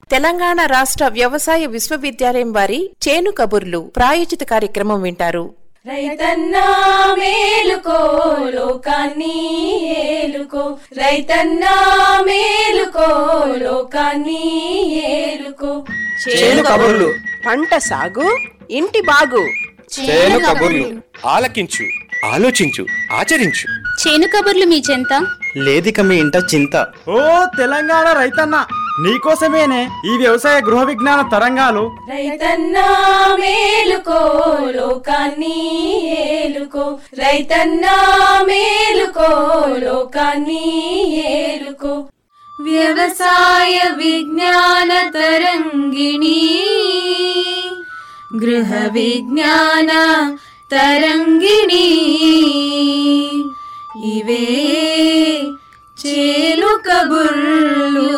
తెలంగాణ రాష్ట్ర వ్యవసాయ విశ్వవిద్యాలయం వారి చేను కబుర్లు ప్రాయోజిత కార్యక్రమం వింటారు రైతన్నా మేలుకో లోకాన్ని ఏలుకో రైతన్నా మేలుకో లోకాన్ని ఏలుకో చేను కబుర్లు పంట సాగు ఇంటి బాగు చేను కబుర్లు ఆలకించు ఆలోచించు ఆచరించు చేను కబుర్లు మీ చెంత లేదిక మీ ఇంట చింత ఓ తెలంగాణ రైతన్న నీకోసమేనే ఈ వ్యవసాయ గృహ విజ్ఞాన తరంగాలు రైతన్నా మేలుకో లోకాన్ని ఏలుకో రైతన్నా మేలుకో లోకాన్ని ఏలుకో వ్యవసాయ విజ్ఞాన తరంగిణి గృహ విజ్ఞాన తరంగిణి ఇవే చేలు కబుర్లు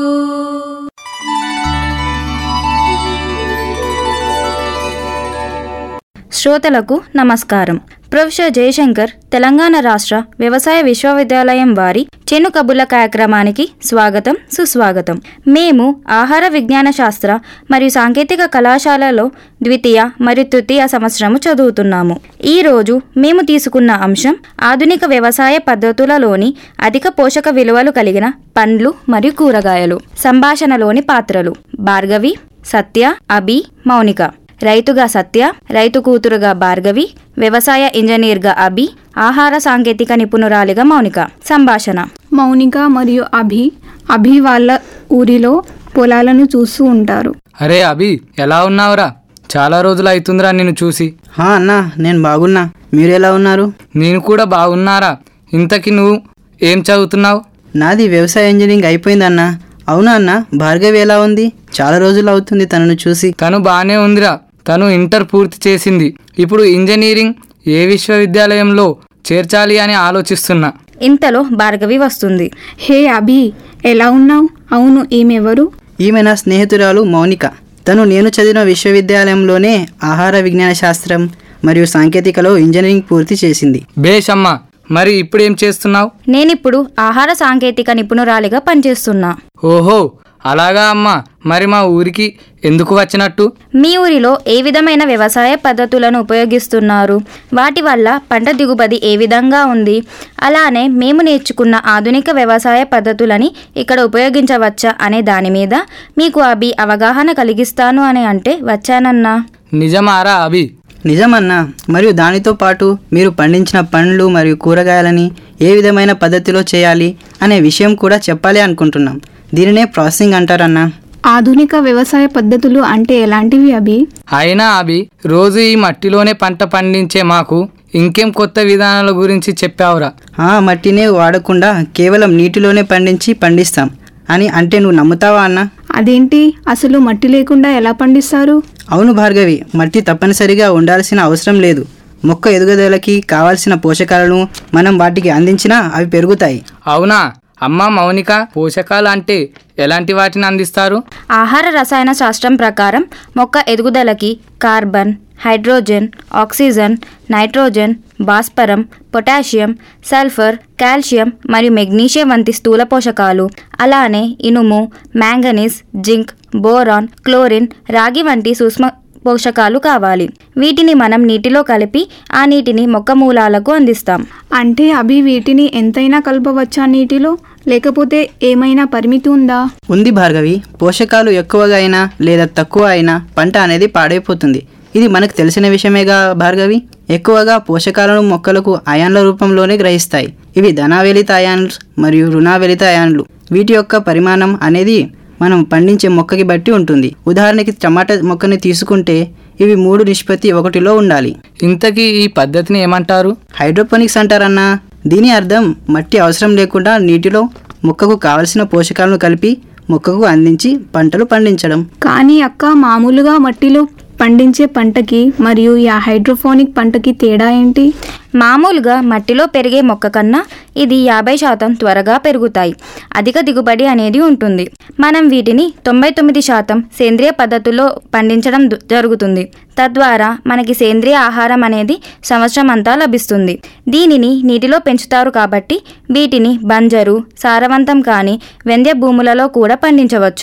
శ్రోతలకు నమస్కారం ప్రొఫెసర్ జయశంకర్ తెలంగాణ రాష్ట్ర వ్యవసాయ విశ్వవిద్యాలయం వారి చెను కబుర్ల కార్యక్రమానికి స్వాగతం సుస్వాగతం మేము ఆహార విజ్ఞాన శాస్త్ర మరియు సాంకేతిక కళాశాలలో ద్వితీయ మరియు తృతీయ సంవత్సరము చదువుతున్నాము ఈ రోజు మేము తీసుకున్న అంశం ఆధునిక వ్యవసాయ పద్ధతులలోని అధిక పోషక విలువలు కలిగిన పండ్లు మరియు కూరగాయలు సంభాషణలోని పాత్రలు భార్గవి సత్య అభి మౌనిక రైతుగా సత్య రైతు కూతురుగా భార్గవి వ్యవసాయ ఇంజనీర్గా అభి ఆహార సాంకేతిక నిపుణురాలిగా మౌనిక సంభాషణ మౌనిక మరియు అభి అభి వాళ్ళ ఊరిలో పొలాలను చూస్తూ ఉంటారు అరే అభి ఎలా ఉన్నావురా చాలా రోజులు అవుతుందిరా నిన్ను చూసి హా అన్నా నేను బాగున్నా మీరు ఎలా ఉన్నారు నేను కూడా బాగున్నారా ఇంతకి నువ్వు ఏం చదువుతున్నావు నాది వ్యవసాయ ఇంజనీరింగ్ అయిపోయిందన్నా అవునా అన్న భార్గవి ఎలా ఉంది చాలా రోజులు అవుతుంది తనను చూసి తను బాగానే ఉందిరా తను ఇంటర్ పూర్తి చేసింది ఇప్పుడు ఇంజనీరింగ్ ఏ విశ్వవిద్యాలయంలో చేర్చాలి అని ఆలోచిస్తున్నా ఇంతలో భార్గవి వస్తుంది హే అభి ఎలా ఉన్నావు అవును ఈమెవరు ఈమె నా స్నేహితురాలు మౌనిక తను నేను చదివిన విశ్వవిద్యాలయంలోనే ఆహార విజ్ఞాన శాస్త్రం మరియు సాంకేతికలో ఇంజనీరింగ్ పూర్తి చేసింది బేషమ్మా మరి ఇప్పుడు ఏం చేస్తున్నావు నేనిప్పుడు ఆహార సాంకేతిక నిపుణురాలిగా పనిచేస్తున్నా ఓహో అలాగా అమ్మా మరి మా ఊరికి ఎందుకు వచ్చినట్టు మీ ఊరిలో ఏ విధమైన వ్యవసాయ పద్ధతులను ఉపయోగిస్తున్నారు వాటి వల్ల పంట దిగుబడి ఏ విధంగా ఉంది అలానే మేము నేర్చుకున్న ఆధునిక వ్యవసాయ పద్ధతులని ఇక్కడ ఉపయోగించవచ్చా అనే దాని మీద మీకు అభి అవగాహన కలిగిస్తాను అని అంటే వచ్చానన్నా నిజమారా అభి నిజమన్నా మరియు దానితో పాటు మీరు పండించిన పండ్లు మరియు కూరగాయలని ఏ విధమైన పద్ధతిలో చేయాలి అనే విషయం కూడా చెప్పాలి అనుకుంటున్నాం దీనినే ప్రాసెసింగ్ అంటారన్నా ఆధునిక వ్యవసాయ పద్ధతులు అంటే ఎలాంటివి అభి అయినా అభి రోజు ఈ మట్టిలోనే పంట పండించే మాకు ఇంకేం కొత్త విధానాల గురించి చెప్పావురా ఆ మట్టినే వాడకుండా కేవలం నీటిలోనే పండించి పండిస్తాం అని అంటే నువ్వు నమ్ముతావా అన్నా అదేంటి అసలు మట్టి లేకుండా ఎలా పండిస్తారు అవును భార్గవి మట్టి తప్పనిసరిగా ఉండాల్సిన అవసరం లేదు మొక్క ఎదుగుదలకి కావాల్సిన పోషకాలను మనం వాటికి అందించినా అవి పెరుగుతాయి అవునా అమ్మ మౌనిక పోషకాలు అంటే ఎలాంటి వాటిని అందిస్తారు ఆహార రసాయన శాస్త్రం ప్రకారం మొక్క ఎదుగుదలకి కార్బన్ హైడ్రోజన్ ఆక్సిజన్ నైట్రోజన్ భాస్వరం పొటాషియం సల్ఫర్ కాల్షియం మరియు మెగ్నీషియం వంటి స్థూల పోషకాలు అలానే ఇనుము మ్యాంగనీస్ జింక్ బోరాన్ క్లోరిన్ రాగి వంటి సూక్ష్మ పోషకాలు కావాలి వీటిని మనం నీటిలో కలిపి ఆ నీటిని మొక్క మూలాలకు అందిస్తాం అంటే అభి వీటిని ఎంతైనా కలపవచ్చా నీటిలో లేకపోతే ఏమైనా పరిమితి ఉందా ఉంది భార్గవి పోషకాలు ఎక్కువగా అయినా లేదా తక్కువ అయినా పంట అనేది పాడైపోతుంది ఇది మనకు తెలిసిన విషయమేగా భార్గవి ఎక్కువగా పోషకాలను మొక్కలకు అయాన్ల రూపంలోనే గ్రహిస్తాయి ఇవి ధనావేలిత అయాన్లు మరియు రుణావేలిత అయాన్లు వీటి యొక్క పరిమాణం అనేది మనం పండించే మొక్కకి బట్టి ఉంటుంది ఉదాహరణకి టమాటా మొక్కని తీసుకుంటే ఇవి మూడు నిష్పత్తి ఒకటిలో ఉండాలి ఇంతకీ ఈ పద్ధతిని ఏమంటారు హైడ్రోపోనిక్స్ అంటారన్నా దీని అర్థం మట్టి అవసరం లేకుండా నీటిలో మొక్కకు కావలసిన పోషకాలను కలిపి మొక్కకు అందించి పంటలు పండించడం కానీ అక్క మామూలుగా మట్టిలో పండించే పంటకి మరియు ఈ హైడ్రోఫోనిక్ పంటకి తేడా ఏంటి మామూలుగా మట్టిలో పెరిగే మొక్క కన్నా ఇది యాభై శాతం త్వరగా పెరుగుతాయి అధిక దిగుబడి అనేది ఉంటుంది మనం వీటిని తొంభై తొమ్మిది శాతం సేంద్రియ పద్ధతుల్లో పండించడం దు- జరుగుతుంది తద్వారా మనకి సేంద్రియ ఆహారం అనేది సంవత్సరం అంతా లభిస్తుంది దీనిని నీటిలో పెంచుతారు కాబట్టి వీటిని బంజరు సారవంతం కాని వెంద్య భూములలో కూడా పండించవచ్చు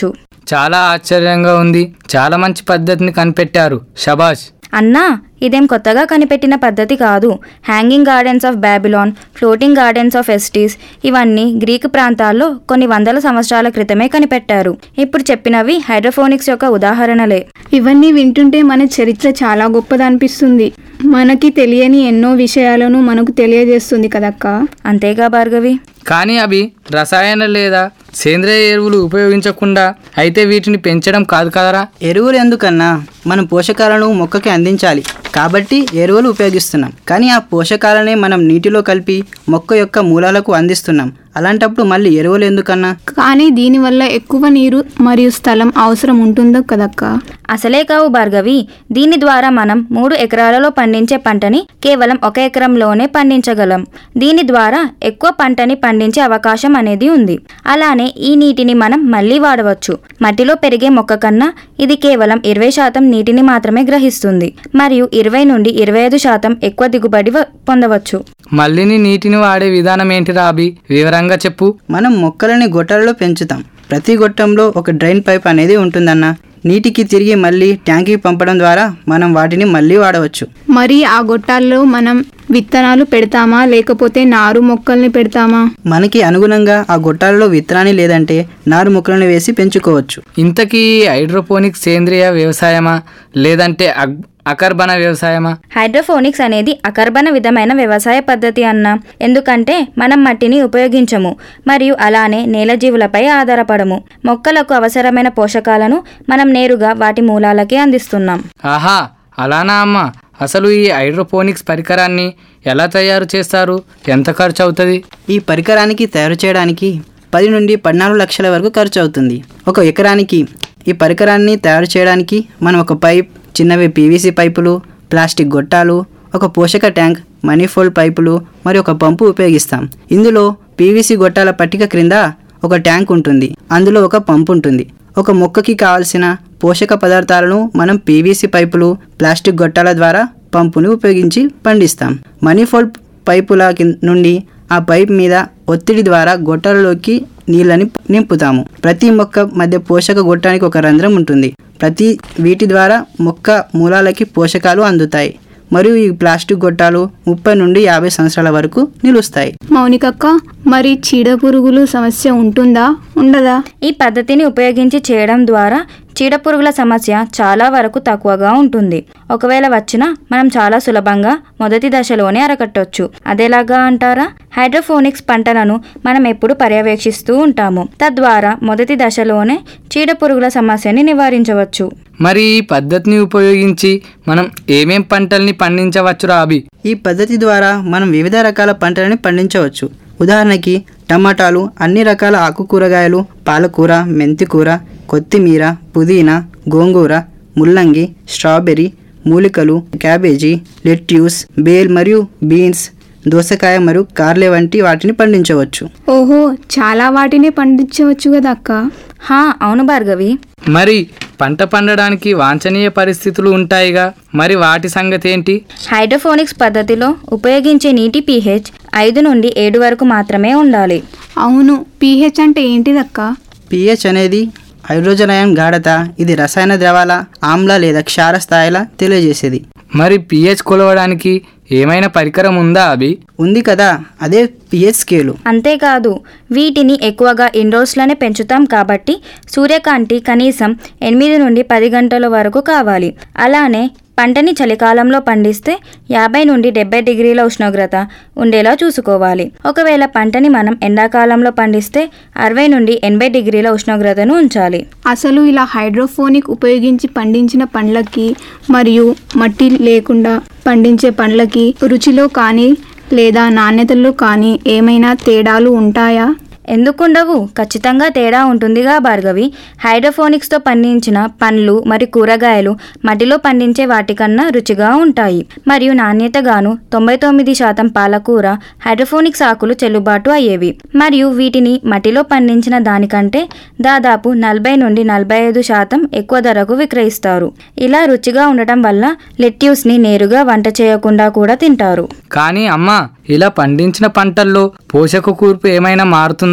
చాలా ఆశ్చర్యంగా ఉంది చాలా మంచి పద్ధతిని కనిపెట్టారు షబాష్ అన్నా ఇదేం కొత్తగా కనిపెట్టిన పద్ధతి కాదు hanging gardens of Babylon floating gardens of Aztecs ఇవన్నీ గ్రీకు ప్రాంతాల్లో కొన్ని వందల సంవత్సరాల క్రితమే కనిపెట్టారు ఇప్పుడు చెప్పినవి హైడ్రోఫోనిక్స్ యొక్క ఉదాహరణలే ఇవన్నీ వింటుంటే మన చరిత్ర చాలా గొప్పదనిపిస్తుంది మనకి తెలియని ఎన్నో విషయాలను మనకు తెలియజేస్తుంది కదక్క అంతేగా భార్గవి కానీ అవి రసాయన లేదా సేంద్రియ ఎరువులు ఉపయోగించకుండా అయితే వీటిని పెంచడం కాదు కదరా ఎరువులు ఎందుకన్నా మనం పోషకాలను మొక్కకి అందించాలి కాబట్టి ఎరువులు ఉపయోగిస్తున్నాం కానీ ఆ పోషకాలనే మనం నీటిలో కలిపి మొక్క యొక్క మూలాలకు అందిస్తున్నాం అలాంటప్పుడు మళ్ళీ ఎరువులు ఎందుకన్నా కానీ దీనివల్ల ఎక్కువ నీరు మరియు స్థలం అవసరం ఉంటుందో కదక్క అసలే కావు భార్గవి దీని ద్వారా మనం మూడు ఎకరాలలో పండించే పంటని కేవలం ఒక ఎకరంలోనే పండించగలం దీని ద్వారా ఎక్కువ పంటని పండించే అవకాశం అనేది ఉంది అలానే ఈ నీటిని మనం మళ్ళీ వాడవచ్చు మట్టిలో పెరిగే మొక్క కన్నా ఇది కేవలం ఇరవై శాతం నీటిని మాత్రమే గ్రహిస్తుంది మరియు ఇరవై నుండి ఇరవై ఐదు శాతం ఎక్కువ దిగుబడి వ- పొందవచ్చు మళ్ళీని నీటిని వాడే విధానం ఏంటి రాబి వివరంగా చెప్పు మనం మొక్కలని గొట్టాలలో పెంచుతాం ప్రతి గొట్టంలో ఒక డ్రైన్ పైప్ అనేది ఉంటుందన్న నీటికి తిరిగి మళ్ళీ ట్యాంక్కి పంపడం ద్వారా మనం వాటిని మళ్ళీ వాడవచ్చు మరి ఆ గొట్టాల్లో మనం విత్తనాలు పెడతామా లేకపోతే నారు మొక్కల్ని పెడతామా మనకి అనుగుణంగా ఆ గొట్టాలలో విత్తనాన్ని లేదంటే నారు మొక్కలను వేసి పెంచుకోవచ్చు ఇంతకీ హైడ్రోపోనిక్ సేంద్రియ వ్యవసాయమా లేదంటే అగ్- అకర్బన వ్యవసాయమా హైడ్రోఫోనిక్స్ అనేది అకర్బన విధమైన వ్యవసాయ పద్ధతి అన్న ఎందుకంటే మనం మట్టిని ఉపయోగించము మరియు అలానే నేల జీవులపై ఆధారపడము మొక్కలకు అవసరమైన పోషకాలను మనం నేరుగా వాటి మూలాలకే అందిస్తున్నాం ఆహా అలానా అమ్మ అసలు ఈ హైడ్రోపోనిక్స్ పరికరాన్ని ఎలా తయారు చేస్తారు ఎంత ఖర్చు అవుతుంది ఈ పరికరానికి తయారు చేయడానికి పది నుండి పద్నాలుగు లక్షల వరకు ఖర్చు అవుతుంది ఒక ఎకరానికి ఈ పరికరాన్ని తయారు చేయడానికి మనం ఒక పైప్ చిన్నవి పీవీసీ పైపులు ప్లాస్టిక్ గొట్టాలు ఒక పోషక ట్యాంక్ మనీఫోల్డ్ పైపులు మరియు ఒక పంపు ఉపయోగిస్తాం ఇందులో పీవీసీ గొట్టాల పట్టిక క్రింద ఒక ట్యాంక్ ఉంటుంది అందులో ఒక పంపు ఉంటుంది ఒక మొక్కకి కావలసిన పోషక పదార్థాలను మనం పీవీసీ పైపులు ప్లాస్టిక్ గొట్టాల ద్వారా పంపుని ఉపయోగించి పండిస్తాం మనీఫోల్డ్ పైపుల కిం- నుండి ఆ పైప్ మీద ఒత్తిడి ద్వారా గొట్టాలలోకి నీళ్ళని నింపుతాము ప్రతి మొక్క మధ్య పోషక గొట్టానికి ఒక రంధ్రం ఉంటుంది ప్రతి వీటి ద్వారా మొక్క మూలాలకి పోషకాలు అందుతాయి మరియు ఈ ప్లాస్టిక్ గొట్టాలు ముప్పై నుండి యాభై సంవత్సరాల వరకు నిలుస్తాయి మౌనికక్క మరి చీడ పురుగులు సమస్య ఉంటుందా ఉండదా ఈ పద్ధతిని ఉపయోగించి చేయడం ద్వారా చీడపురుగుల సమస్య చాలా వరకు తక్కువగా ఉంటుంది ఒకవేళ వచ్చినా మనం చాలా సులభంగా మొదటి దశలోనే అరకట్టొచ్చు అదేలాగా అంటారా హైడ్రోఫోనిక్స్ పంటలను మనం ఎప్పుడు పర్యవేక్షిస్తూ ఉంటాము తద్వారా మొదటి దశలోనే చీడపురుగుల సమస్యని నివారించవచ్చు మరి ఈ పద్ధతిని ఉపయోగించి మనం ఏమేం పంటల్ని పండించవచ్చు రాబి ఈ పద్ధతి ద్వారా మనం వివిధ రకాల పంటలని పండించవచ్చు ఉదాహరణకి టమాటాలు అన్ని రకాల ఆకుకూరగాయలు పాలకూర మెంతికూర కొత్తిమీర పుదీనా గోంగూర ముల్లంగి స్ట్రాబెర్రీ మూలికలు క్యాబేజీ లెట్యూస్ బేల్ మరియు బీన్స్ దోసకాయ మరియు కార్లే వంటి వాటిని పండించవచ్చు ఓహో చాలా వాటిని పండించవచ్చు కదా అక్క హా అవును భార్గవి మరి పంట పండడానికి వాంఛనీయ పరిస్థితులు ఉంటాయిగా మరి వాటి సంగతి ఏంటి హైడ్రోఫోనిక్స్ పద్ధతిలో ఉపయోగించే నీటి పీహెచ్ ఐదు నుండి ఏడు వరకు మాత్రమే ఉండాలి అవును పీహెచ్ అంటే ఏంటిదక్క పిహెచ్ అనేది హైడ్రోజన్ అయాన్ గాఢత ఇది రసాయన ద్రవాల ఆమ్ల లేదా క్షార స్థాయిల తెలియజేసేది మరి పిహెచ్ కొలవడానికి ఏమైనా పరికరం ఉందా అభి ఉంది కదా అదే పిహెచ్ స్కేలు అంతేకాదు వీటిని ఎక్కువగా ఇండోర్స్లోనే పెంచుతాం కాబట్టి సూర్యకాంతి కనీసం ఎనిమిది నుండి పది గంటల వరకు కావాలి అలానే పంటని చలికాలంలో పండిస్తే యాభై నుండి డెబ్బై డిగ్రీల ఉష్ణోగ్రత ఉండేలా చూసుకోవాలి ఒకవేళ పంటని మనం ఎండాకాలంలో పండిస్తే అరవై నుండి ఎనభై డిగ్రీల ఉష్ణోగ్రతను ఉంచాలి అసలు ఇలా హైడ్రోఫోనిక్ ఉపయోగించి పండించిన పండ్లకి మరియు మట్టి లేకుండా పండించే పండ్లకి రుచిలో కానీ లేదా నాణ్యతలో కానీ ఏమైనా తేడాలు ఉంటాయా ఎందుకుండవు ఖచ్చితంగా తేడా ఉంటుందిగా భార్గవి హైడ్రోఫోనిక్స్తో పండించిన పండ్లు మరియు కూరగాయలు మట్టిలో పండించే వాటికన్నా రుచిగా ఉంటాయి మరియు నాణ్యతగాను తొంభై తొమ్మిది శాతం పాలకూర హైడ్రోఫోనిక్స్ ఆకులు చెల్లుబాటు అయ్యేవి మరియు వీటిని మట్టిలో పండించిన దానికంటే దాదాపు నలభై నుండి నలభై ఐదు శాతం ఎక్కువ ధరకు విక్రయిస్తారు ఇలా రుచిగా ఉండటం వల్ల లెట్యూస్ని నేరుగా వంట చేయకుండా కూడా తింటారు కానీ అమ్మా ఇలా పండించిన పంటల్లో పోషక కూర్పు ఏమైనా మారుతుందా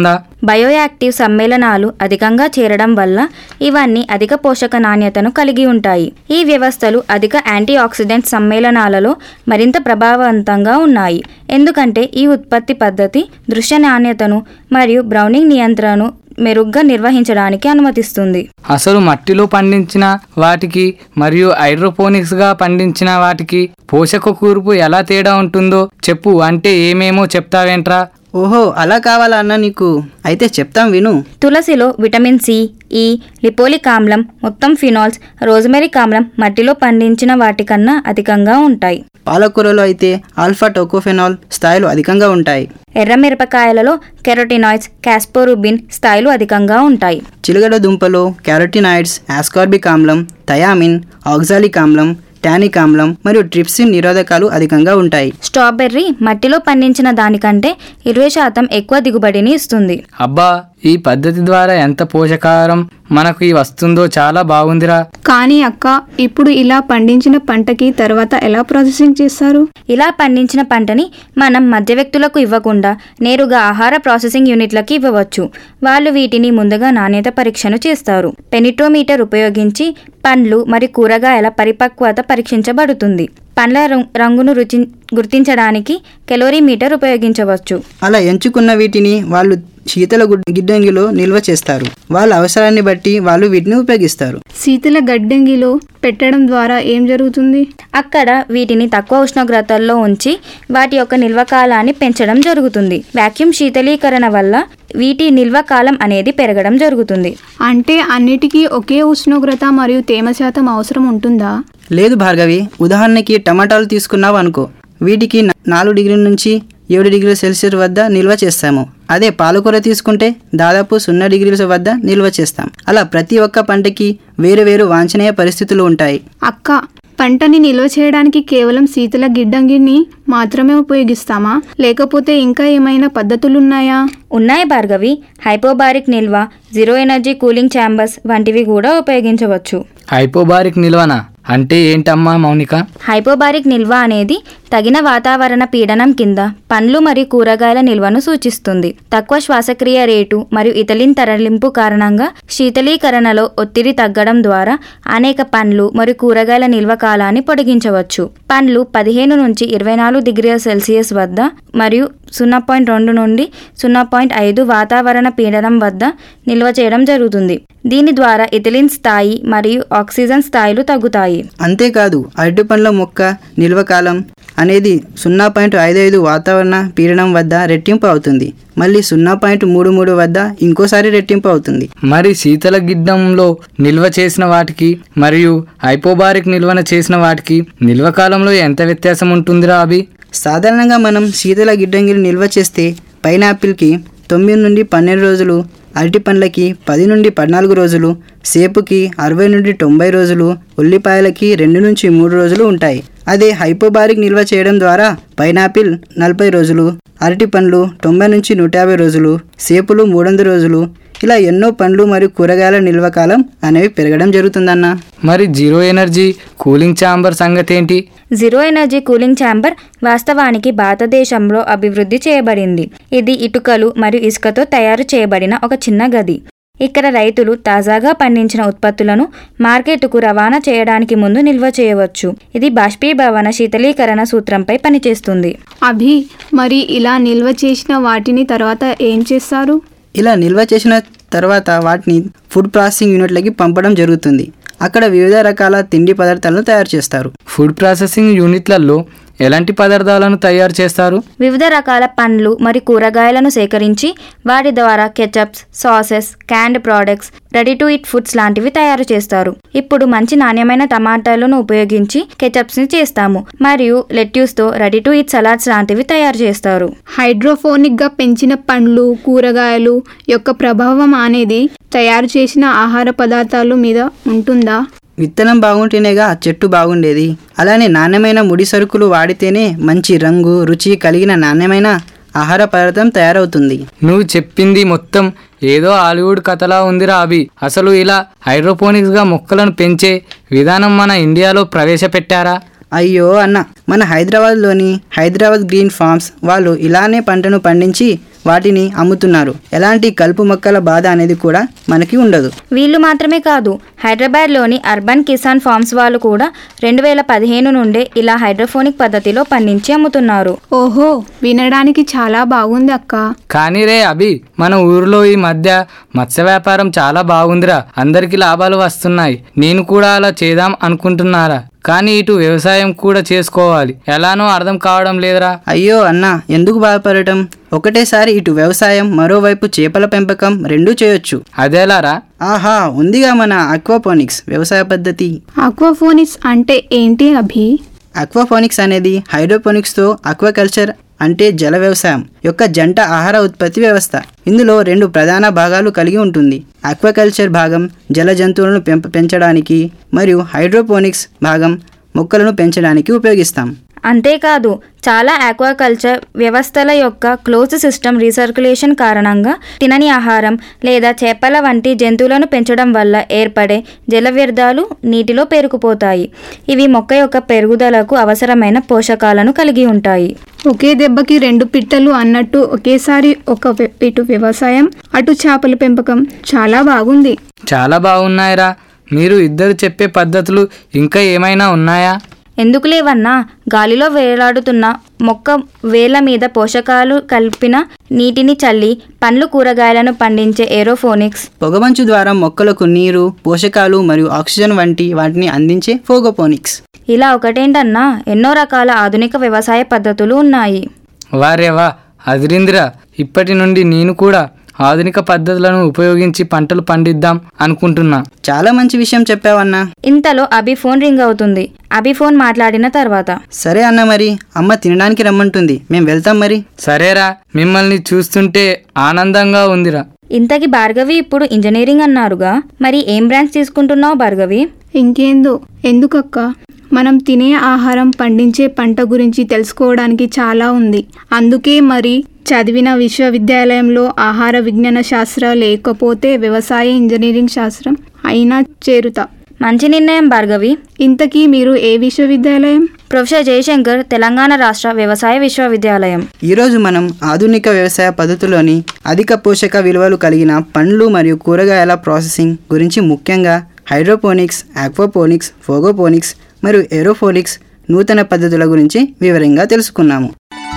ఉంటుందా బయోయాక్టివ్ సమ్మేళనాలు అధికంగా చేరడం వల్ల ఇవన్నీ అధిక పోషక నాణ్యతను కలిగి ఉంటాయి ఈ వ్యవస్థలు అధిక యాంటీ ఆక్సిడెంట్ సమ్మేళనాలలో మరింత ప్రభావవంతంగా ఉన్నాయి ఎందుకంటే ఈ ఉత్పత్తి పద్ధతి దృశ్య నాణ్యతను మరియు బ్రౌనింగ్ నియంత్రణను మెరుగ్గా నిర్వహించడానికి అనుమతిస్తుంది అసలు మట్టిలో పండించిన వాటికి మరియు హైడ్రోపోనిక్స్గా పండించిన వాటికి పోషక కూర్పు ఎలా తేడా ఉంటుందో చెప్పు అంటే ఏమేమో చెప్తావేంట్రా ఓహో అలా కావాలా అన్న నీకు అయితే చెప్తాం విను తులసిలో విటమిన్ సి ఈ లిపోలిక్ ఆమ్లం మొత్తం ఫినాల్స్ రోజ్మెరిక్ ఆమ్లం మట్టిలో పండించిన వాటికన్నా అధికంగా ఉంటాయి పాలకూరలో అయితే ఆల్ఫా టోకోఫెనాల్ స్థాయిలు అధికంగా ఉంటాయి ఎర్రమిరపకాయలలో కెరోటినాయిడ్స్ కాస్పోరుబిన్ స్థాయిలు అధికంగా ఉంటాయి చిలుగడ దుంపలో క్యారోటినాయిడ్స్ ఆస్కార్బిక్ ఆమ్లం థయామిన్ ఆక్సాలిక్ ఆమ్లం టానిక్ ఆమ్లం మరియు ట్రిప్సిన్ నిరోధకాలు అధికంగా ఉంటాయి స్ట్రాబెర్రీ మట్టిలో పండించిన దానికంటే ఇరవై శాతం ఎక్కువ దిగుబడిని ఇస్తుంది అబ్బా ఈ పద్ధతి ద్వారా ఎంత పోషకాహారం మనకు ఈ వస్తుందో చాలా బాగుందిరా కానీ అక్క ఇప్పుడు ఇలా పండించిన పంటకి తర్వాత ఎలా ప్రాసెసింగ్ చేస్తారు ఇలా పండించిన పంటని మనం మధ్య వ్యక్తులకు ఇవ్వకుండా నేరుగా ఆహార ప్రాసెసింగ్ యూనిట్లకి ఇవ్వవచ్చు వాళ్ళు వీటిని ముందుగా నాణ్యత పరీక్షను చేస్తారు పెనిట్రోమీటర్ ఉపయోగించి పండ్లు మరియు కూరగాయల పరిపక్వత పరీక్షించబడుతుంది పండ్ల రం- రంగును రుచి గుర్తించడానికి కెలోరీమీటర్ ఉపయోగించవచ్చు అలా ఎంచుకున్న వీటిని వాళ్ళు శీతల గుడ్- గిడ్డంగిలో నిల్వ చేస్తారు వాళ్ళ అవసరాన్ని బట్టి వాళ్ళు వీటిని ఉపయోగిస్తారు శీతల గడ్డంగిలో పెట్టడం ద్వారా ఏం జరుగుతుంది అక్కడ వీటిని తక్కువ ఉష్ణోగ్రతల్లో ఉంచి వాటి యొక్క నిల్వ కాలాన్ని పెంచడం జరుగుతుంది వాక్యూమ్ శీతలీకరణ వల్ల వీటి నిల్వ కాలం అనేది పెరగడం జరుగుతుంది అంటే అన్నిటికీ ఒకే ఉష్ణోగ్రత మరియు తేమ శాతం అవసరం ఉంటుందా లేదు భార్గవి ఉదాహరణకి టమాటాలు తీసుకున్నావు అనుకో వీటికి నా- నాలుగు డిగ్రీల నుంచి ఏడు డిగ్రీల సెల్సియస్ వద్ద నిల్వ చేస్తాము అదే పాలకూర తీసుకుంటే దాదాపు సున్నా డిగ్రీల వద్ద నిల్వ చేస్తాం అలా ప్రతి ఒక్క పంటకి వేరు వేరు వాంఛనీయ పరిస్థితులు ఉంటాయి అక్క పంటని నిల్వ చేయడానికి కేవలం శీతల గిడ్డంగిని మాత్రమే ఉపయోగిస్తామా లేకపోతే ఇంకా ఏమైనా పద్ధతులున్నాయా ఉన్నాయి భార్గవి హైపోబారిక్ నిల్వ జీరో ఎనర్జీ కూలింగ్ ఛాంబర్స్ వంటివి కూడా ఉపయోగించవచ్చు హైపోబారిక్ నిల్వన అంటే ఏంటమ్మా మౌనిక హైపోబారిక్ నిల్వ అనేది తగిన వాతావరణ పీడనం కింద పండ్లు మరియు కూరగాయల నిల్వను సూచిస్తుంది తక్కువ శ్వాసక్రియ రేటు మరియు ఇథలిన్ తరలింపు కారణంగా శీతలీకరణలో ఒత్తిడి తగ్గడం ద్వారా అనేక పండ్లు మరియు కూరగాయల నిల్వ కాలాన్ని పొడిగించవచ్చు పండ్లు పదిహేను నుంచి ఇరవై నాలుగు డిగ్రీల సెల్సియస్ వద్ద మరియు సున్నా పాయింట్ రెండు నుండి సున్నా పాయింట్ ఐదు వాతావరణ పీడనం వద్ద నిల్వ చేయడం జరుగుతుంది దీని ద్వారా ఇథిలిన్ స్థాయి మరియు ఆక్సిజన్ స్థాయిలు తగ్గుతాయి అంతేకాదు అరటి పండ్ల మొక్క నిల్వ కాలం అనేది సున్నా పాయింట్ ఐదు ఐదు వాతావరణ పీడనం వద్ద రెట్టింపు అవుతుంది మళ్ళీ సున్నా పాయింట్ మూడు మూడు వద్ద ఇంకోసారి రెట్టింపు అవుతుంది మరి శీతల గిడ్డంలో నిల్వ చేసిన వాటికి మరియు హైపోబారిక్ నిల్వన చేసిన వాటికి నిల్వ కాలంలో ఎంత వ్యత్యాసం ఉంటుందిరా అభి సాధారణంగా మనం శీతల గిడ్డంగిని నిల్వ చేస్తే పైనాపిల్కి తొమ్మిది నుండి పన్నెండు రోజులు అరటి పండ్లకి పది నుండి పద్నాలుగు రోజులు సేపుకి అరవై నుండి తొంభై రోజులు ఉల్లిపాయలకి రెండు నుంచి మూడు రోజులు ఉంటాయి అదే హైపోబారిక్ నిల్వ చేయడం ద్వారా పైనాపిల్ నలభై రోజులు అరటి పండ్లు తొంభై నుంచి నూట యాభై రోజులు సేపులు మూడు వందల రోజులు ఇలా ఎన్నో పండ్లు మరియు కూరగాయల నిల్వ కాలం అనేవి పెరగడం జరుగుతుందన్న మరి జీరో ఎనర్జీ కూలింగ్ ఛాంబర్ సంగతి ఏంటి జీరో ఎనర్జీ కూలింగ్ ఛాంబర్ వాస్తవానికి భారతదేశంలో అభివృద్ధి చేయబడింది ఇది ఇటుకలు మరియు ఇసుకతో తయారు చేయబడిన ఒక చిన్న గది ఇక్కడ రైతులు తాజాగా పండించిన ఉత్పత్తులను మార్కెట్కు రవాణా చేయడానికి ముందు నిల్వ చేయవచ్చు ఇది బాష్పీభవన శీతలీకరణ సూత్రంపై పనిచేస్తుంది అభి మరి ఇలా నిల్వ చేసిన వాటిని తర్వాత ఏం చేస్తారు ఇలా నిల్వ చేసిన తర్వాత వాటిని ఫుడ్ ప్రాసెసింగ్ యూనిట్లకి పంపడం జరుగుతుంది అక్కడ వివిధ రకాల తిండి పదార్థాలను తయారు చేస్తారు ఫుడ్ ప్రాసెసింగ్ యూనిట్లలో ఎలాంటి పదార్థాలను తయారు చేస్తారు వివిధ రకాల పండ్లు మరియు కూరగాయలను సేకరించి వాటి ద్వారా ketchups sauces canned products ready to eat foods లాంటివి తయారు చేస్తారు ఇప్పుడు మంచి నాణ్యమైన టమాటాలను ఉపయోగించి కెచప్స్ ని చేస్తాము మరియు లెట్యూస్ తో రెడీ టు ఇట్ సలాడ్స్ లాంటివి తయారు చేస్తారు హైడ్రోఫోనిక్గా పెంచిన పండ్లు కూరగాయలు యొక్క ప్రభావం అనేది తయారు చేసిన ఆహార పదార్థాల మీద ఉంటుందా విత్తనం బాగుంటేనేగా ఆ చెట్టు బాగుండేది అలానే నాణ్యమైన ముడి సరుకులు వాడితేనే మంచి రంగు రుచి కలిగిన నాణ్యమైన ఆహార పదార్థం తయారవుతుంది నువ్వు చెప్పింది మొత్తం ఏదో హాలీవుడ్ కథలా ఉందిరా అభి అసలు ఇలా హైడ్రోపోనిక్స్గా మొక్కలను పెంచే విధానం మన ఇండియాలో ప్రవేశపెట్టారా అయ్యో అన్న మన హైదరాబాద్లోని హైదరాబాద్ గ్రీన్ ఫార్మ్స్ వాళ్ళు ఇలానే పంటను పండించి వాటిని అమ్ముతున్నారు ఎలాంటి కలుపు మొక్కల బాధ అనేది కూడా మనకి ఉండదు వీళ్ళు మాత్రమే కాదు హైదరాబాద్లోని అర్బన్ కిసాన్ ఫార్మ్స్ వాళ్ళు కూడా రెండు వేల పదిహేను నుండే ఇలా హైడ్రోఫోనిక్ పద్ధతిలో పండించి అమ్ముతున్నారు ఓహో వినడానికి చాలా బాగుంది అక్క కానీ రే అభి మన ఊరిలో ఈ మధ్య మత్స్య వ్యాపారం చాలా బాగుందిరా అందరికి లాభాలు వస్తున్నాయి నేను కూడా అలా చేద్దాం అనుకుంటున్నారా కానీ ఇటు వ్యవసాయం కూడా చేసుకోవాలి ఎలానో అర్థం కావడం లేదురా అయ్యో అన్న ఎందుకు బాధపడటం ఒకటేసారి ఇటు వ్యవసాయం మరోవైపు చేపల పెంపకం రెండూ చేయొచ్చు అదేలారా ఆహా ఉందిగా మన అక్వాపోనిక్స్ వ్యవసాయ పద్ధతి అక్వాఫోనిక్స్ అంటే ఏంటి అభి అక్వాపోనిక్స్ అనేది హైడ్రోపోనిక్స్తో అక్వాకల్చర్ అంటే జల వ్యవసాయం యొక్క జంట ఆహార ఉత్పత్తి వ్యవస్థ ఇందులో రెండు ప్రధాన భాగాలు కలిగి ఉంటుంది అక్వాకల్చర్ భాగం జల జంతువులను పెంప పెంచడానికి మరియు హైడ్రోపోనిక్స్ భాగం మొక్కలను పెంచడానికి ఉపయోగిస్తాం అంతేకాదు చాలా ఆక్వాకల్చర్ వ్యవస్థల యొక్క క్లోజ్ సిస్టమ్ రీసర్క్యులేషన్ కారణంగా తినని ఆహారం లేదా చేపల వంటి జంతువులను పెంచడం వల్ల ఏర్పడే జల వ్యర్థాలు నీటిలో పేరుకుపోతాయి ఇవి మొక్క యొక్క పెరుగుదలకు అవసరమైన పోషకాలను కలిగి ఉంటాయి ఒకే దెబ్బకి రెండు పిట్టలు అన్నట్టు ఒకేసారి ఒక వ్య- ఇటు వ్యవసాయం అటు చేపల పెంపకం చాలా బాగుంది చాలా బాగున్నాయిరా మీరు ఇద్దరు చెప్పే పద్ధతులు ఇంకా ఏమైనా ఉన్నాయా ఎందుకు లేవన్నా గాలిలో వేలాడుతున్న మొక్క వేల మీద పోషకాలు కలిపిన నీటిని చల్లి పండ్లు కూరగాయలను పండించే ఏరోఫోనిక్స్ పొగమంచు ద్వారా మొక్కలకు నీరు పోషకాలు మరియు ఆక్సిజన్ వంటి వాటిని అందించే ఫోగోపోనిక్స్ ఇలా ఒకటేంటన్నా ఎన్నో రకాల ఆధునిక వ్యవసాయ పద్ధతులు ఉన్నాయి వారేవా అదిరిందిరా ఇప్పటి నుండి నేను కూడా ఆధునిక పద్ధతులను ఉపయోగించి పంటలు పండిద్దాం అనుకుంటున్నా చాలా మంచి విషయం చెప్పావన్నా ఇంతలో అభి ఫోన్ రింగ్ అవుతుంది అభి ఫోన్ మాట్లాడిన తర్వాత సరే అన్న మరి అమ్మ తినడానికి రమ్మంటుంది మేము వెళ్తాం మరి సరేరా మిమ్మల్ని చూస్తుంటే ఆనందంగా ఉందిరా ఇంతకి భార్గవి ఇప్పుడు ఇంజనీరింగ్ అన్నారుగా మరి ఏం బ్రాంచ్ తీసుకుంటున్నావు భార్గవి ఇంకేందో ఎందుకక్క మనం తినే ఆహారం పండించే పంట గురించి తెలుసుకోవడానికి చాలా ఉంది అందుకే మరి చదివిన విశ్వవిద్యాలయంలో ఆహార విజ్ఞాన శాస్త్ర లేకపోతే వ్యవసాయ ఇంజనీరింగ్ శాస్త్రం అయినా చేరుతా మంచి నిర్ణయం భార్గవి ఇంతకీ మీరు ఏ విశ్వవిద్యాలయం ప్రొఫెసర్ జయశంకర్ తెలంగాణ రాష్ట్ర వ్యవసాయ విశ్వవిద్యాలయం ఈరోజు మనం ఆధునిక వ్యవసాయ పద్ధతిలోని అధిక పోషక విలువలు కలిగిన పండ్లు మరియు కూరగాయల ప్రాసెసింగ్ గురించి ముఖ్యంగా హైడ్రోపోనిక్స్ ఆక్వాపోనిక్స్ ఫోగోపోనిక్స్ మరియు ఏరోఫోనిక్స్ నూతన పద్ధతుల గురించి వివరంగా తెలుసుకున్నాము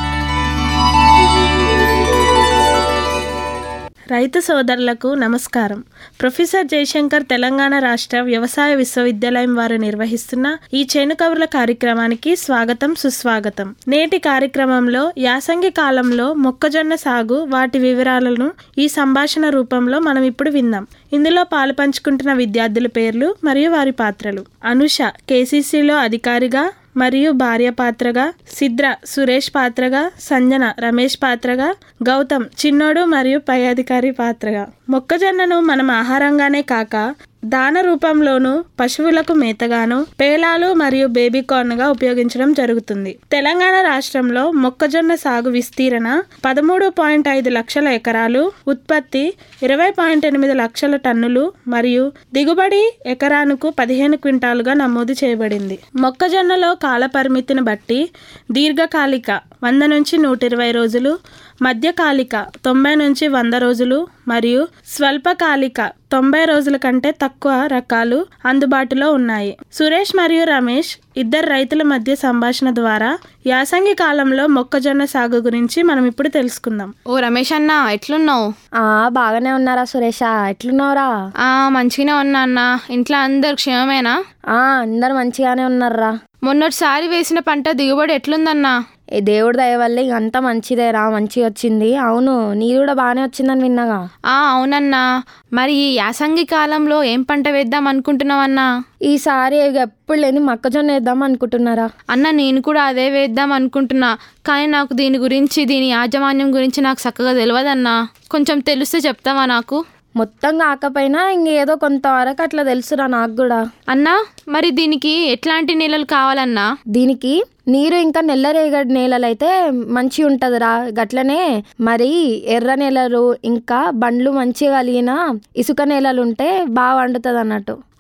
రైతు సోదరులకు నమస్కారం ప్రొఫెసర్ జయశంకర్ తెలంగాణ రాష్ట్ర వ్యవసాయ విశ్వవిద్యాలయం వారు నిర్వహిస్తున్న ఈ చేను కబుర్ల కార్యక్రమానికి స్వాగతం సుస్వాగతం నేటి కార్యక్రమంలో యాసంగి కాలంలో మొక్కజొన్న సాగు వాటి వివరాలను ఈ సంభాషణ రూపంలో మనం ఇప్పుడు విందాం ఇందులో పాలు పంచుకుంటున్న విద్యార్థుల పేర్లు మరియు వారి పాత్రలు అనుష కేసీసీలో అధికారిగా మరియు భార్య పాత్రగా సిద్ర సురేష్ పాత్రగా సంజన రమేష్ పాత్రగా గౌతమ్ చిన్నోడు మరియు పై అధికారి పాత్రగా మొక్కజొన్నను మనం ఆహారంగానే కాక దాన రూపంలోనూ పశువులకు మేతగాను పేలాలు మరియు బేబీ కార్న్ గా ఉపయోగించడం జరుగుతుంది తెలంగాణ రాష్ట్రంలో మొక్కజొన్న సాగు విస్తీరణ పదమూడు పాయింట్ ఐదు లక్షల ఎకరాలు ఉత్పత్తి ఇరవై పాయింట్ ఎనిమిది లక్షల టన్నులు మరియు దిగుబడి ఎకరానుకు పదిహేను క్వింటాలుగా నమోదు చేయబడింది మొక్కజొన్నలో కాల పరిమితిని బట్టి దీర్ఘకాలిక వంద నుంచి నూట ఇరవై రోజులు మధ్యకాలిక తొంభై నుంచి వంద రోజులు మరియు స్వల్పకాలిక తొంభై రోజుల కంటే తక్కువ రకాలు అందుబాటులో ఉన్నాయి సురేష్ మరియు రమేష్ ఇద్దరు రైతుల మధ్య సంభాషణ ద్వారా యాసంగి కాలంలో మొక్కజొన్న సాగు గురించి మనం ఇప్పుడు తెలుసుకుందాం ఓ రమేష్ అన్న ఎట్లున్నావు ఆ బాగానే ఉన్నారా సురేష ఎట్లున్నావురా ఆ మంచిగానే ఉన్నా అన్న ఇంట్లో అందరు క్షేమమేనా ఆ అందరు మంచిగానే ఉన్నారా మొన్నటిసారి వేసిన పంట దిగుబడి ఎట్లుందన్నా ఏ దేవుడి దయ వల్ల ఇక అంతా మంచిదేరా మంచిగా వచ్చింది అవును నీది కూడా బాగానే వచ్చిందని విన్నాగా ఆ అవునన్నా మరి ఈ యాసంగి కాలంలో ఏం పంట వేద్దాం అనుకుంటున్నావన్నా ఈసారి ఇక ఎప్పుడు లేని మొక్కజొన్న వేద్దాం అనుకుంటున్నారా అన్న నేను కూడా అదే వేద్దాం అనుకుంటున్నా కానీ నాకు దీని గురించి దీని యాజమాన్యం గురించి నాకు చక్కగా తెలియదన్నా కొంచెం తెలిస్తే చెప్తావా నాకు మొత్తం కాకపోయినా ఇంకేదో కొంతవరకు అట్లా తెలుసురా నాకు కూడా అన్నా మరి దీనికి ఎట్లాంటి నేలలు కావాలన్నా దీనికి నీరు ఇంకా నెల్లరేగడి నేలలు అయితే మంచి ఉంటదిరా గట్లనే మరి ఎర్ర నేలలు ఇంకా బండ్లు మంచిగా కలిగిన ఇసుక నేలలు ఉంటే బాగా వండుతుంది అన్నట్టు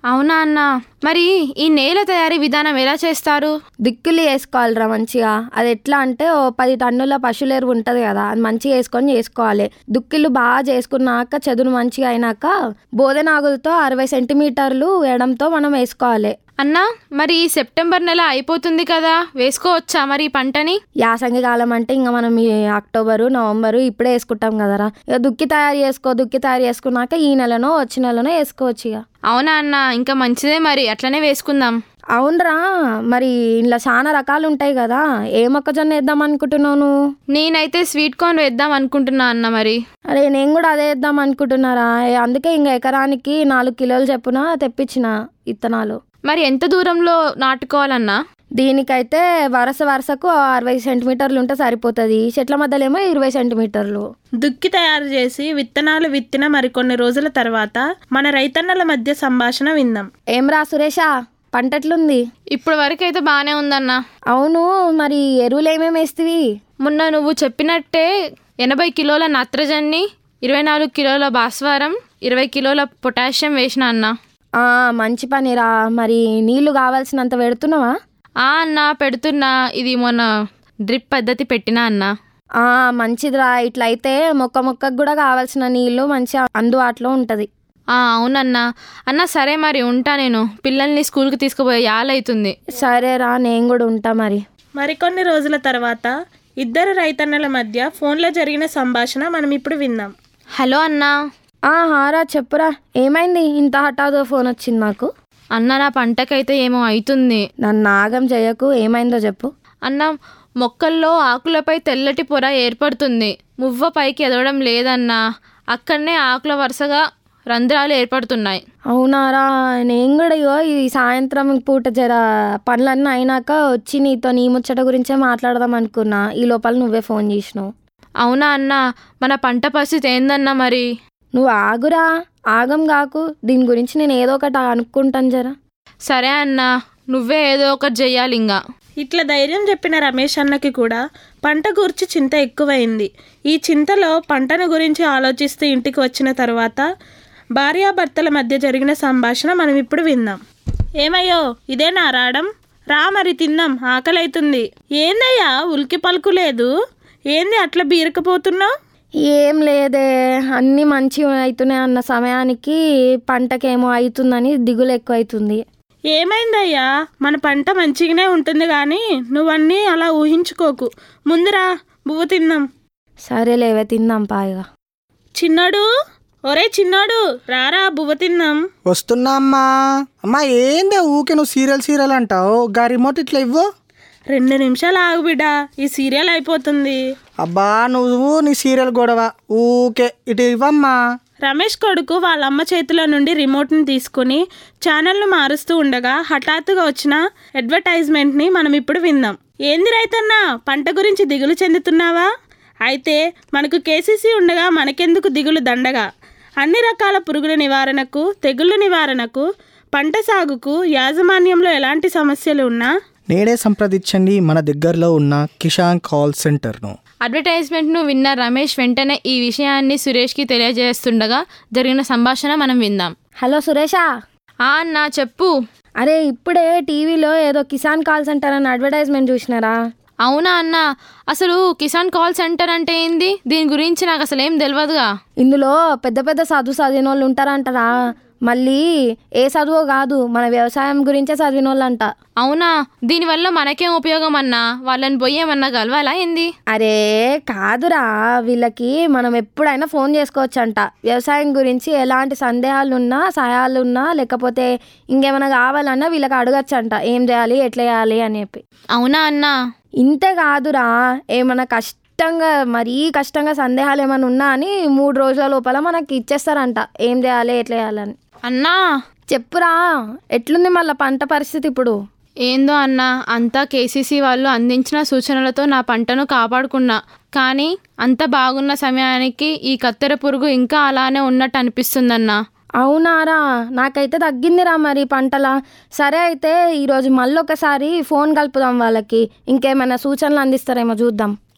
అవునా అన్న మరి ఈ నేల తయారీ విధానం ఎలా చేస్తారు దిక్కులు వేసుకోవాలిరా మంచిగా అది ఎట్లా అంటే ఓ పది టన్నుల పశువుల ఎరువు ఉంటుంది కదా అది మంచిగా వేసుకొని చేసుకోవాలి దుక్కిలు బాగా చేసుకున్నాక చదును మంచిగా అయినాక బోధనాగులతో అరవై సెంటీమీటర్లు ఎడంతో మనం వేసుకోవాలి అన్నా మరి ఈ సెప్టెంబర్ నెల అయిపోతుంది కదా వేసుకోవచ్చా మరి ఈ పంటని యాసంగి కాలం అంటే ఇంకా మనం ఈ అక్టోబరు నవంబరు ఇప్పుడే వేసుకుంటాం కదరా ఇక దుక్కి తయారు చేసుకో దుక్కి తయారు చేసుకున్నాక ఈ నెలనో వచ్చే నెలనో వేసుకోవచ్చు ఇక అవునా అన్న ఇంకా మంచిదే మరి అట్లనే వేసుకుందాం అవునరా మరి ఇంట్లో చాలా రకాలు ఉంటాయి కదా ఏ మొక్కజొన్న వేద్దాం అనుకుంటున్నావు నువ్వు నేనైతే స్వీట్ కార్న్ వేద్దాం అనుకుంటున్నా అన్న మరి అరే నేను కూడా అదే వేద్దాం అనుకుంటున్నారా ఏ, అందుకే ఇంకా ఎకరానికి నాలుగు కిలోలు చెప్పున తెప్పించిన ఇత్తనాలు మరి ఎంత దూరంలో నాటుకోవాలన్నా దీనికైతే వరుస వరుసకు అరవై సెంటీమీటర్లు ఉంటే సరిపోతుంది చెట్ల మధ్యలో ఏమో ఇరవై సెంటీమీటర్లు దుక్కి తయారు చేసి విత్తనాలు విత్తిన మరికొన్ని రోజుల తర్వాత మన రైతన్నల మధ్య సంభాషణ విందాం ఏం రా సురేషా పంట ఎట్లుంది ఇప్పుడు వరకు అయితే బాగానే ఉందన్న అవును మరి ఎరువులు ఏమేమి వేస్తవి మొన్న నువ్వు చెప్పినట్టే ఎనభై కిలోల నత్రజన్ని ఇరవై నాలుగు కిలోల భాస్వరం ఇరవై కిలోల పొటాషియం వేసిన అన్న ఆ మంచి పనిరా మరి నీళ్లు కావాల్సినంత పెడుతున్నావా ఆ అన్న పెడుతున్నా ఇది మొన్న డ్రిప్ పద్ధతి పెట్టినా అన్న ఆ మంచిదిరా ఇట్లయితే మొక్క మొక్కకు కూడా కావాల్సిన నీళ్లు మంచిగా అందుబాటులో ఉంటది ఆ అవునన్నా అన్న సరే మరి ఉంటా నేను పిల్లల్ని స్కూల్కి తీసుకుపోయే యాలవుతుంది సరేరా నేను కూడా ఉంటా మరి మరికొన్ని రోజుల తర్వాత ఇద్దరు రైతన్నల మధ్య ఫోన్లో జరిగిన సంభాషణ మనం ఇప్పుడు విందాం హలో అన్నా ఆ హారా చెప్పురా ఏమైంది ఇంత హఠాత్తుగా ఫోన్ వచ్చింది నాకు అన్న నా పంటకైతే ఏమో అవుతుంది నన్ను నాగం చేయకు ఏమైందో చెప్పు అన్న మొక్కల్లో ఆకులపై తెల్లటి పొర ఏర్పడుతుంది మువ్వ పైకి ఎదవడం లేదన్నా అక్కడనే ఆకుల వరుసగా రంధ్రాలు ఏర్పడుతున్నాయి అవునారా నేను కూడా ఇగో ఈ సాయంత్రం పూట జర పనులన్నీ అయినాక వచ్చి నీతో నీ ముచ్చట గురించే మాట్లాడదాం అనుకున్నా ఈ లోపల నువ్వే ఫోన్ చేసినావు అవునా అన్న మన పంట పరిస్థితి ఏందన్నా మరి నువ్వు ఆగురా ఆగం కాకు దీని గురించి నేను ఏదో ఒకటి అనుకుంటాను జరా సరే అన్న నువ్వే ఏదో ఒకటి చెయ్యాలి ఇంకా ఇట్లా ధైర్యం చెప్పిన రమేష్ అన్నకి కూడా పంట గురించి చింత ఎక్కువైంది ఈ చింతలో పంటను గురించి ఆలోచిస్తూ ఇంటికి వచ్చిన తర్వాత భార్యాభర్తల మధ్య జరిగిన సంభాషణ మనం ఇప్పుడు విందాం ఏమయ్యో ఇదేనా రావడం రా మరి తిందాం ఆకలైతుంది ఏందయ్యా ఉలికి పలుకు లేదు ఏంది అట్లా బీరకపోతున్నావు ఏం లేదే అన్నీ మంచి అవుతున్నాయి అన్న సమయానికి పంటకేమో అవుతుందని దిగులు ఎక్కువ అవుతుంది ఏమైందయ్యా మన పంట మంచిగానే ఉంటుంది కానీ నువ్వన్నీ అలా ఊహించుకోకు ముందురా బువ్వ తిందాం సరే లేవే తిందాం పాయిగా చిన్నోడు ఒరే చిన్నోడు రారా బువ్వ తిందాం వస్తున్నా అమ్మా అమ్మా ఏందే ఊకే నువ్వు సీరియల్ సీరియల్ అంటావు గా రిమోట్ ఇట్లా ఇవ్వు రెండు నిమిషాలు ఆగు బిడ్డ ఈ సీరియల్ అయిపోతుంది అబ్బా నువ్వు నీ సీరియల్ గొడవ ఊకే ఇటు ఇవ్వమ్మా రమేష్ కొడుకు వాళ్ళ అమ్మ చేతిలో నుండి రిమోట్ని తీసుకుని ఛానల్ను మారుస్తూ ఉండగా హఠాత్తుగా వచ్చిన అడ్వర్టైజ్మెంట్ని మనం ఇప్పుడు విందాం ఏంది రైతన్నా పంట గురించి దిగులు చెందుతున్నావా అయితే మనకు కేసీసీ ఉండగా మనకెందుకు దిగులు దండగా అన్ని రకాల పురుగుల నివారణకు తెగుళ్ళ నివారణకు పంట సాగుకు యాజమాన్యంలో ఎలాంటి సమస్యలు ఉన్నా నేడే సంప్రదించండి మన దగ్గరలో ఉన్న కిషాన్ కాల్ సెంటర్ను అడ్వర్టైజ్మెంట్ను విన్న రమేష్ వెంటనే ఈ విషయాన్ని సురేష్కి తెలియజేస్తుండగా జరిగిన సంభాషణ మనం విందాం హలో సురేషా ఆ అన్న చెప్పు అరే ఇప్పుడే టీవీలో ఏదో కిసాన్ కాల్ సెంటర్ అని అడ్వర్టైజ్మెంట్ చూసినారా అవునా అన్న అసలు కిసాన్ కాల్ సెంటర్ అంటే ఏంది దీని గురించి నాకు అసలు ఏం తెలియదుగా ఇందులో పెద్ద పెద్ద చదువు చదివిన వాళ్ళు ఉంటారంటారా మళ్ళీ ఏ చదువు కాదు మన వ్యవసాయం గురించే చదివిన వాళ్ళు అంట అవునా దీనివల్ల మనకేం ఉపయోగం అన్నా వాళ్ళని పోయి ఏమన్నా కలవాలా ఏంది అరే కాదురా వీళ్ళకి మనం ఎప్పుడైనా ఫోన్ చేసుకోవచ్చు అంట వ్యవసాయం గురించి ఎలాంటి సందేహాలు ఉన్నా సహాయాలు ఉన్నా లేకపోతే ఇంకేమైనా కావాలన్నా వీళ్ళకి అడగచ్చు అంట ఏం చేయాలి ఎట్లా చేయాలి అని చెప్పి అవునా అన్నా ఇంతే కాదురా ఏమైనా కష్టంగా మరీ కష్టంగా సందేహాలు ఏమైనా ఉన్నా అని మూడు రోజుల లోపల మనకి ఇచ్చేస్తారంట ఏం చేయాలి ఎట్లా చేయాలని అన్నా చెప్పురా ఎట్లుంది మళ్ళీ పంట పరిస్థితి ఇప్పుడు ఏందో అన్నా అంతా కేసీసీ వాళ్ళు అందించిన సూచనలతో నా పంటను కాపాడుకున్నా కానీ అంత బాగున్న సమయానికి ఈ కత్తెర పురుగు ఇంకా అలానే ఉన్నట్టు అనిపిస్తుందన్నా అవునారా నాకైతే తగ్గిందిరా మరి పంటల సరే అయితే ఈరోజు మళ్ళీ ఒకసారి ఫోన్ కలుపుదాం వాళ్ళకి ఇంకేమైనా సూచనలు అందిస్తారేమో చూద్దాం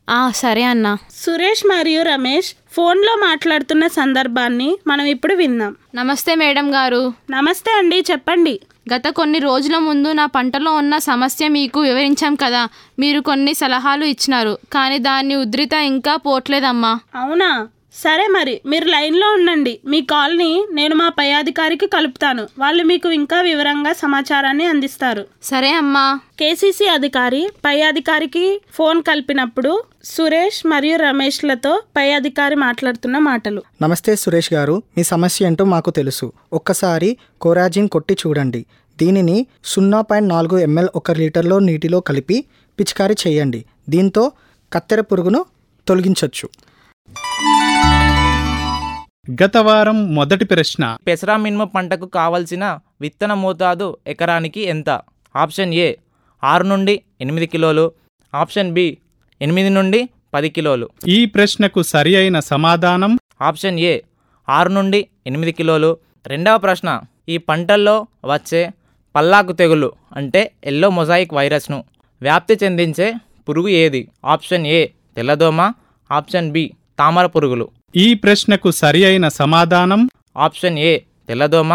ఆ సరే అన్నా సురేష్ మరియు రమేష్ ఫోన్లో మాట్లాడుతున్న సందర్భాన్ని మనం ఇప్పుడు విందాం నమస్తే మేడం గారు నమస్తే అండి చెప్పండి గత కొన్ని రోజుల ముందు నా పంటలో ఉన్న సమస్య మీకు వివరించాం కదా మీరు కొన్ని సలహాలు ఇచ్చినారు కానీ దాని ఉధృత ఇంకా పోట్లేదమ్మా అవునా సరే మరి మీరు లైన్లో ఉండండి మీ కాల్ని నేను మా పై అధికారికి కలుపుతాను వాళ్ళు మీకు ఇంకా వివరంగా సమాచారాన్ని అందిస్తారు సరే అమ్మా కేసీసీ అధికారి పై అధికారికి ఫోన్ కలిపినప్పుడు సురేష్ మరియు రమేష్లతో పై అధికారి మాట్లాడుతున్న మాటలు నమస్తే సురేష్ గారు మీ సమస్య ఏంటో మాకు తెలుసు ఒక్కసారి కోరాజిన్ కొట్టి చూడండి దీనిని సున్నా పాయింట్ నాలుగు ఎంఎల్ ఒక లీటర్లో నీటిలో కలిపి పిచికారీ చేయండి దీంతో కత్తెర పురుగును తొలగించవచ్చు గత వారం మొదటి ప్రశ్న పెసరా మినుము పంటకు కావలసిన విత్తన మోతాదు ఎకరానికి ఎంత ఆప్షన్ ఏ ఆరు నుండి ఎనిమిది కిలోలు ఆప్షన్ బి ఎనిమిది నుండి పది కిలోలు ఈ ప్రశ్నకు సరి అయిన సమాధానం ఆప్షన్ ఏ ఆరు నుండి ఎనిమిది కిలోలు రెండవ ప్రశ్న ఈ పంటల్లో వచ్చే పల్లాకు తెగులు అంటే ఎల్లో మొజాయిక్ వైరస్ను వ్యాప్తి చెందించే పురుగు ఏది ఆప్షన్ ఏ తెల్లదోమ ఆప్షన్ బి తామర పురుగులు ఈ ప్రశ్నకు సరి అయిన సమాధానం ఆప్షన్ ఏ తెల్లదోమ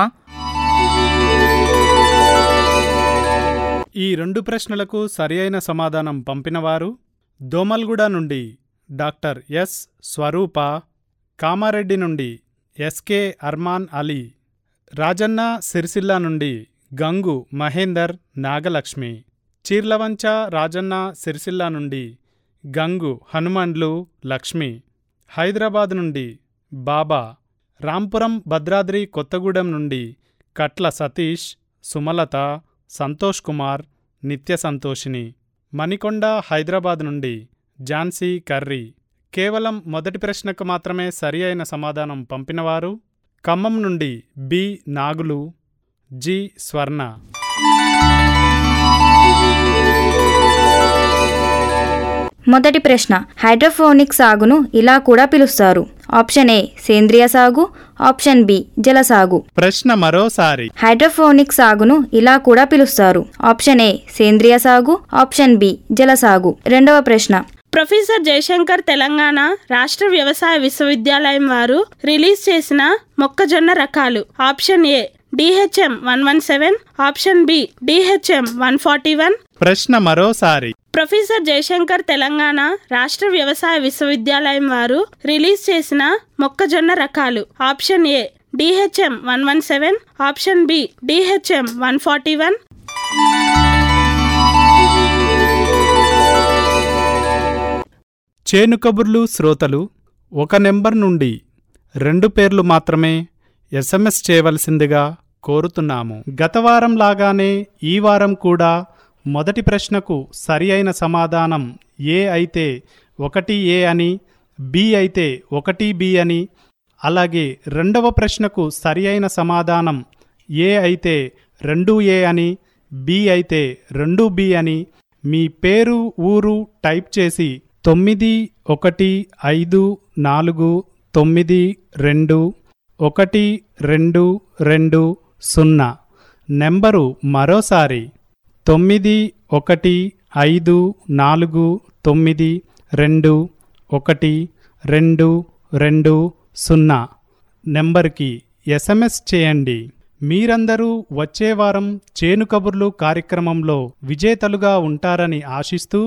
ఈ రెండు ప్రశ్నలకు సరి అయిన సమాధానం పంపినవారు దోమల్గూడ నుండి డాక్టర్ ఎస్ స్వరూప కామారెడ్డి నుండి ఎస్కే అర్మాన్ అలీ రాజన్న సిరిసిల్ల నుండి గంగు మహేందర్ నాగలక్ష్మి చీర్లవంచ రాజన్న సిరిసిల్ల నుండి గంగు హనుమండ్లు లక్ష్మి హైదరాబాద్ నుండి బాబా రాంపురం భద్రాద్రి కొత్తగూడెం నుండి కట్ల సతీష్ సుమలత సంతోష్ కుమార్ నిత్య సంతోషిని మణికొండ హైదరాబాద్ నుండి ఝాన్సీ కర్రీ కేవలం మొదటి ప్రశ్నకు మాత్రమే సరి అయిన సమాధానం పంపినవారు ఖమ్మం నుండి బి నాగులు జి స్వర్ణ మొదటి ప్రశ్న హైడ్రోఫోనిక్ సాగును ఇలా కూడా పిలుస్తారు ఆప్షన్ ఏ సేంద్రియ సాగు ఆప్షన్ బి జల సాగు ప్రశ్న మరోసారి హైడ్రోఫోనిక్ సాగును ఇలా కూడా పిలుస్తారు ఆప్షన్ ఏ సేంద్రియ సాగు ఆప్షన్ బి జల సాగు రెండవ ప్రశ్న ప్రొఫెసర్ జయశంకర్ తెలంగాణ రాష్ట్ర వ్యవసాయ విశ్వవిద్యాలయం వారు రిలీజ్ చేసిన మొక్కజొన్న రకాలు option A D H M one one seven option B D H M one forty one ప్రశ్న మరోసారి ప్రొఫెసర్ జయశంకర్ తెలంగాణ రాష్ట్ర వ్యవసాయ విశ్వవిద్యాలయం వారు రిలీజ్ చేసిన మొక్కజొన్న రకాలు option A D H M one one seven option B D H M one forty one చేను కబుర్లు శ్రోతలు ఒక నెంబర్ నుండి రెండు పేర్లు మాత్రమే ఎస్ఎంఎస్ చేయవలసిందిగా కోరుతున్నాము గత వారం లాగానే ఈ వారం కూడా మొదటి ప్రశ్నకు సరి అయిన సమాధానం ఏ అయితే ఒకటి ఏ అని బి అయితే ఒకటి బి అని అలాగే రెండవ ప్రశ్నకు సరి అయిన సమాధానం ఏ అయితే రెండు ఏ అని బి అయితే రెండు బి అని మీ పేరు ఊరు టైప్ చేసి తొమ్మిది ఒకటి ఐదు నాలుగు తొమ్మిది రెండు ఒకటి రెండు రెండు సున్నా నెంబరు మరోసారి తొమ్మిది ఒకటి ఐదు నాలుగు తొమ్మిది రెండు ఒకటి రెండు రెండు సున్నా నెంబర్కి ఎస్ఎంఎస్ చేయండి మీరందరూ వచ్చే వారం చేను కబుర్లు కార్యక్రమంలో విజేతలుగా ఉంటారని ఆశిస్తూ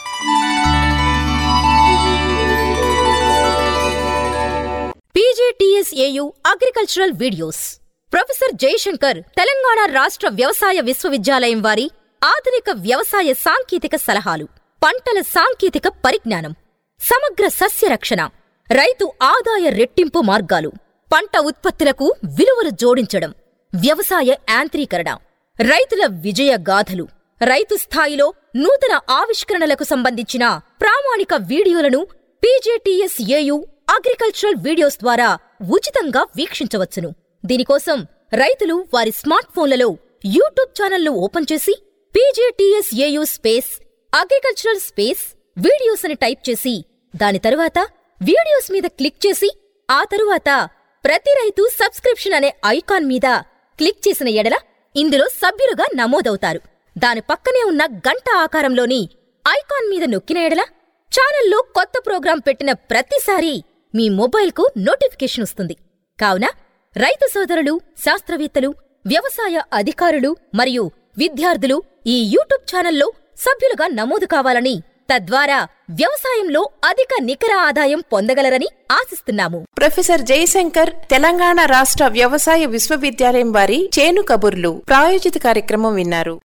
P G T S A U agricultural videos professor Jayashankar Telangana రాష్ట్ర వ్యవసాయ విశ్వవిద్యాలయం వారి ఆధునిక వ్యవసాయ సాంకేతిక సలహాలు పంటల సాంకేతిక పరిజ్ఞానం సమగ్ర సస్య రక్షణ రైతు ఆదాయ రెట్టింపు మార్గాలు పంట ఉత్పత్తులకు విలువలు జోడించడం వ్యవసాయ యాంత్రీకరణ రైతుల విజయ గాథలు రైతు స్థాయిలో నూతన ఆవిష్కరణలకు సంబంధించిన ప్రామాణిక వీడియోలను పీజేటీఎస్ఏయు అగ్రికల్చరల్ వీడియోస్ ద్వారా ఉచితంగా వీక్షించవచ్చును దీనికోసం రైతులు వారి స్మార్ట్ ఫోన్లలో యూట్యూబ్ ఛానల్ను ఓపెన్ చేసి P J T S A U space agricultural space videos అని టైప్ చేసి దాని తరువాత వీడియోస్ మీద క్లిక్ చేసి ఆ తరువాత ప్రతి రైతు సబ్స్క్రిప్షన్ అనే ఐకాన్ మీద క్లిక్ చేసిన ఎడల ఇందులో సభ్యులుగా నమోదవుతారు దాని పక్కనే ఉన్న గంట ఆకారంలోని ఐకాన్ మీద నొక్కిన ఎడల ఛానల్లో కొత్త ప్రోగ్రాం పెట్టిన ప్రతిసారి మీ మొబైల్కు నోటిఫికేషన్ వస్తుంది కావున రైతు సోదరులు శాస్త్రవేత్తలు వ్యవసాయ అధికారులు మరియు విద్యార్థులు ఈ యూట్యూబ్ ఛానల్లో సభ్యులుగా నమోదు కావాలని తద్వారా వ్యవసాయంలో అధిక నికర ఆదాయం పొందగలరని ఆశిస్తున్నాము ప్రొఫెసర్ జయశంకర్ తెలంగాణ రాష్ట్ర వ్యవసాయ విశ్వవిద్యాలయం వారి చేను కబుర్లు ప్రాయోజిత కార్యక్రమం విన్నారు